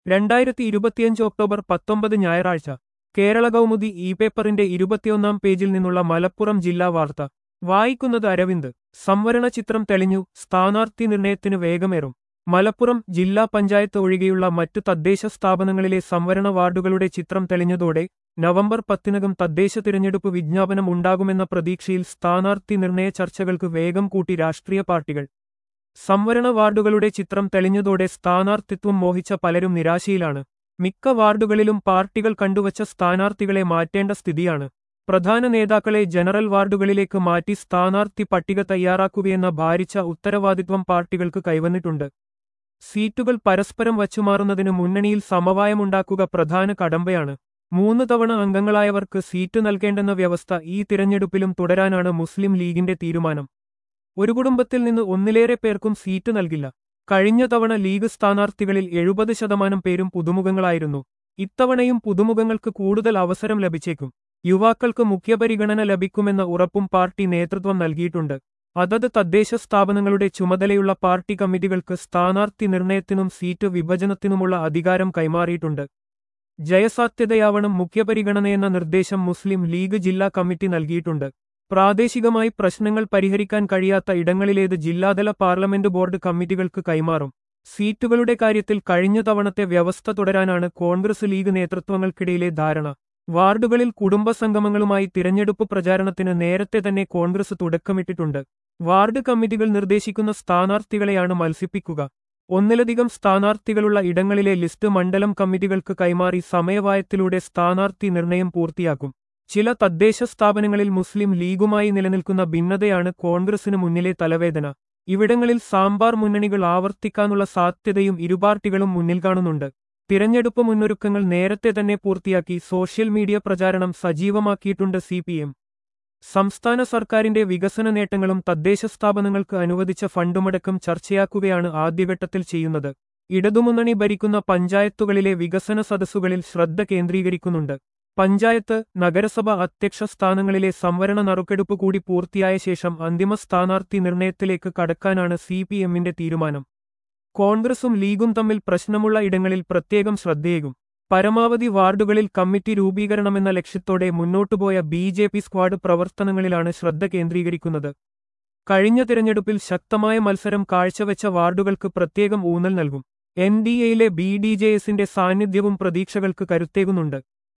രണ്ടായിരത്തി ഇരുപത്തിയഞ്ച് ഒക്ടോബർ പത്തൊമ്പത് ഞായറാഴ്ച കേരള കൗമുദി ഇ പേപ്പറിന്റെ ഇരുപത്തിയൊന്നാം പേജിൽ നിന്നുള്ള മലപ്പുറം ജില്ലാ വാർത്ത വായിക്കുന്നത് അരവിന്ദ് സംവരണ ചിത്രം തെളിഞ്ഞു സ്ഥാനാർത്ഥി നിർണയത്തിന് വേഗമേറും മലപ്പുറം ജില്ലാ പഞ്ചായത്ത് ഒഴികെയുള്ള മറ്റു തദ്ദേശ സ്ഥാപനങ്ങളിലെ സംവരണ വാർഡുകളുടെ ചിത്രം തെളിഞ്ഞതോടെ നവംബർ പത്തിനകം തദ്ദേശ തിരഞ്ഞെടുപ്പ് വിജ്ഞാപനം ഉണ്ടാകുമെന്ന പ്രതീക്ഷയിൽ സ്ഥാനാർത്ഥി നിർണയ ചർച്ചകൾക്ക് വേഗം കൂട്ടി രാഷ്ട്രീയ പാർട്ടികൾ സംവരണ വാർഡുകളുടെ ചിത്രം തെളിഞ്ഞതോടെ സ്ഥാനാർത്ഥിത്വം മോഹിച്ച പലരും നിരാശയിലാണ് മിക്ക വാർഡുകളിലും പാർട്ടികൾ കണ്ടുവച്ച സ്ഥാനാർത്ഥികളെ മാറ്റേണ്ട സ്ഥിതിയാണ് പ്രധാന നേതാക്കളെ ജനറൽ വാർഡുകളിലേക്ക് മാറ്റി സ്ഥാനാർത്ഥി പട്ടിക തയ്യാറാക്കുകയെന്ന ഭാരിച്ച ഉത്തരവാദിത്വം പാർട്ടികൾക്ക് കൈവന്നിട്ടുണ്ട് സീറ്റുകൾ പരസ്പരം വച്ചുമാറുന്നതിന് മുന്നണിയിൽ സമവായമുണ്ടാക്കുക പ്രധാന കടമ്പയാണ് മൂന്ന് തവണ അംഗങ്ങളായവർക്ക് സീറ്റ് നൽകേണ്ടെന്ന വ്യവസ്ഥ ഈ തിരഞ്ഞെടുപ്പിലും തുടരാനാണ് മുസ്ലിം ലീഗിന്റെ തീരുമാനം ഒരു കുടുംബത്തിൽ നിന്ന് ഒന്നിലേറെ പേർക്കും സീറ്റ് നൽകില്ല കഴിഞ്ഞ തവണ ലീഗ് സ്ഥാനാർത്ഥികളിൽ എഴുപത് ശതമാനം പേരും പുതുമുഖങ്ങളായിരുന്നു ഇത്തവണയും പുതുമുഖങ്ങൾക്ക് കൂടുതൽ അവസരം ലഭിച്ചേക്കും യുവാക്കൾക്ക് മുഖ്യപരിഗണന ലഭിക്കുമെന്ന ഉറപ്പും പാർട്ടി നേതൃത്വം നൽകിയിട്ടുണ്ട് അതത് തദ്ദേശ സ്ഥാപനങ്ങളുടെ ചുമതലയുള്ള പാർട്ടി കമ്മിറ്റികൾക്ക് സ്ഥാനാർത്ഥി നിർണയത്തിനും സീറ്റ് വിഭജനത്തിനുമുള്ള അധികാരം കൈമാറിയിട്ടുണ്ട് ജയസാധ്യതയാവണം മുഖ്യപരിഗണനയെന്ന നിർദ്ദേശം മുസ്ലിം ലീഗ് ജില്ലാ കമ്മിറ്റി നൽകിയിട്ടുണ്ട് പ്രാദേശികമായി പ്രശ്നങ്ങൾ പരിഹരിക്കാൻ കഴിയാത്ത ഇടങ്ങളിലേത് ജില്ലാതല പാർലമെന്റ് ബോർഡ് കമ്മിറ്റികൾക്ക് കൈമാറും സീറ്റുകളുടെ കാര്യത്തിൽ കഴിഞ്ഞ തവണത്തെ വ്യവസ്ഥ തുടരാനാണ് കോൺഗ്രസ് ലീഗ് നേതൃത്വങ്ങൾക്കിടയിലെ ധാരണ വാർഡുകളിൽ കുടുംബസംഗമങ്ങളുമായി തിരഞ്ഞെടുപ്പ് പ്രചാരണത്തിന് നേരത്തെ തന്നെ കോൺഗ്രസ് തുടക്കമിട്ടിട്ടുണ്ട് വാർഡ് കമ്മിറ്റികൾ നിർദ്ദേശിക്കുന്ന സ്ഥാനാർത്ഥികളെയാണ് മത്സിപ്പിക്കുക ഒന്നിലധികം സ്ഥാനാർത്ഥികളുള്ള ഇടങ്ങളിലെ ലിസ്റ്റ് മണ്ഡലം കമ്മിറ്റികൾക്ക് കൈമാറി സമയവായത്തിലൂടെ സ്ഥാനാർത്ഥി നിർണയം പൂർത്തിയാക്കും ചില തദ്ദേശ സ്ഥാപനങ്ങളിൽ മുസ്ലിം ലീഗുമായി നിലനിൽക്കുന്ന ഭിന്നതയാണ് കോൺഗ്രസിന് മുന്നിലെ തലവേദന ഇവിടങ്ങളിൽ സാമ്പാർ മുന്നണികൾ ആവർത്തിക്കാനുള്ള സാധ്യതയും ഇരുപാർട്ടികളും മുന്നിൽ കാണുന്നുണ്ട് തിരഞ്ഞെടുപ്പ് മുന്നൊരുക്കങ്ങൾ നേരത്തെ തന്നെ പൂർത്തിയാക്കി സോഷ്യൽ മീഡിയ പ്രചാരണം സജീവമാക്കിയിട്ടുണ്ട് സി സംസ്ഥാന സർക്കാരിന്റെ വികസന നേട്ടങ്ങളും തദ്ദേശ സ്ഥാപനങ്ങൾക്ക് അനുവദിച്ച ഫണ്ടുമടക്കം ചർച്ചയാക്കുകയാണ് ആദ്യഘട്ടത്തിൽ ചെയ്യുന്നത് ഇടതുമുന്നണി ഭരിക്കുന്ന പഞ്ചായത്തുകളിലെ വികസന സദസ്സുകളിൽ ശ്രദ്ധ കേന്ദ്രീകരിക്കുന്നുണ്ട് പഞ്ചായത്ത് നഗരസഭ അധ്യക്ഷ സ്ഥാനങ്ങളിലെ സംവരണ നറുക്കെടുപ്പ് കൂടി പൂർത്തിയായ ശേഷം അന്തിമ സ്ഥാനാർത്ഥി നിർണയത്തിലേക്ക് കടക്കാനാണ് സി പി എമ്മിന്റെ തീരുമാനം കോൺഗ്രസും ലീഗും തമ്മിൽ പ്രശ്നമുള്ള ഇടങ്ങളിൽ പ്രത്യേകം ശ്രദ്ധയേകും പരമാവധി വാർഡുകളിൽ കമ്മിറ്റി രൂപീകരണമെന്ന ലക്ഷ്യത്തോടെ മുന്നോട്ടുപോയ ബി ജെ പി സ്ക്വാഡ് പ്രവർത്തനങ്ങളിലാണ് ശ്രദ്ധ കേന്ദ്രീകരിക്കുന്നത് കഴിഞ്ഞ തിരഞ്ഞെടുപ്പിൽ ശക്തമായ മത്സരം കാഴ്ചവെച്ച വാർഡുകൾക്ക് പ്രത്യേകം ഊന്നൽ നൽകും എൻ ഡി എയിലെ ബി ഡി ജെ എസിന്റെ സാന്നിധ്യവും പ്രതീക്ഷകൾക്ക് കരുത്തേകുന്നുണ്ട്